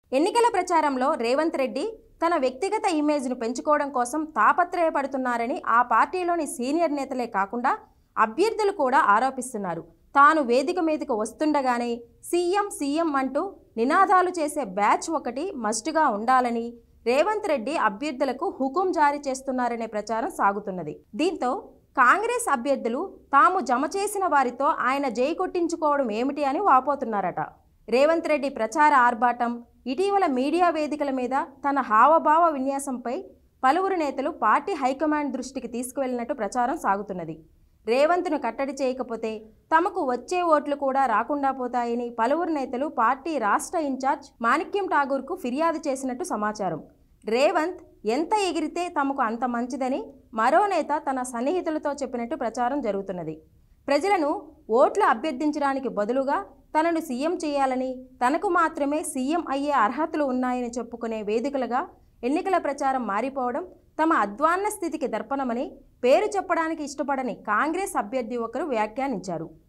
ఎన్నికల ప్రచారంలో రేవంత్ రెడ్డి తన వ్యక్తిగత ఇమేజ్ను పెంచుకోవడం కోసం తాపత్రయపడుతున్నారని ఆ పార్టీలోని సీనియర్ నేతలే కాకుండా అభ్యర్థులు కూడా ఆరోపిస్తున్నారు తాను వేదిక మీదకు వస్తుండగానే సీఎం సీఎం అంటూ నినాదాలు చేసే బ్యాచ్ ఒకటి మస్టుగా ఉండాలని రేవంత్ రెడ్డి అభ్యర్థులకు హుకుం జారీ చేస్తున్నారనే ప్రచారం సాగుతున్నది దీంతో కాంగ్రెస్ అభ్యర్థులు తాము జమ చేసిన వారితో ఆయన జై కొట్టించుకోవడం ఏమిటి అని వాపోతున్నారట రేవంత్ రెడ్డి ప్రచార ఆర్భాటం ఇటీవల మీడియా వేదికల మీద తన హావభావ విన్యాసంపై పలువురు నేతలు పార్టీ హైకమాండ్ దృష్టికి తీసుకువెళ్లినట్టు ప్రచారం సాగుతున్నది రేవంత్ను కట్టడి చేయకపోతే తమకు వచ్చే ఓట్లు కూడా రాకుండా పోతాయని పలువురు నేతలు పార్టీ రాష్ట్ర ఇన్ఛార్జ్ మాణిక్యం ఠాగూర్కు ఫిర్యాదు చేసినట్టు సమాచారం రేవంత్ ఎంత ఎగిరితే తమకు అంత మంచిదని మరో నేత తన సన్నిహితులతో చెప్పినట్టు ప్రచారం జరుగుతున్నది ప్రజలను ఓట్లు అభ్యర్థించడానికి బదులుగా తనను సీఎం చేయాలని తనకు మాత్రమే సీఎం అయ్యే అర్హతలు ఉన్నాయని చెప్పుకునే వేదికలుగా ఎన్నికల ప్రచారం మారిపోవడం తమ అధ్వాన్న స్థితికి దర్పణమని పేరు చెప్పడానికి ఇష్టపడని కాంగ్రెస్ అభ్యర్థి ఒకరు వ్యాఖ్యానించారు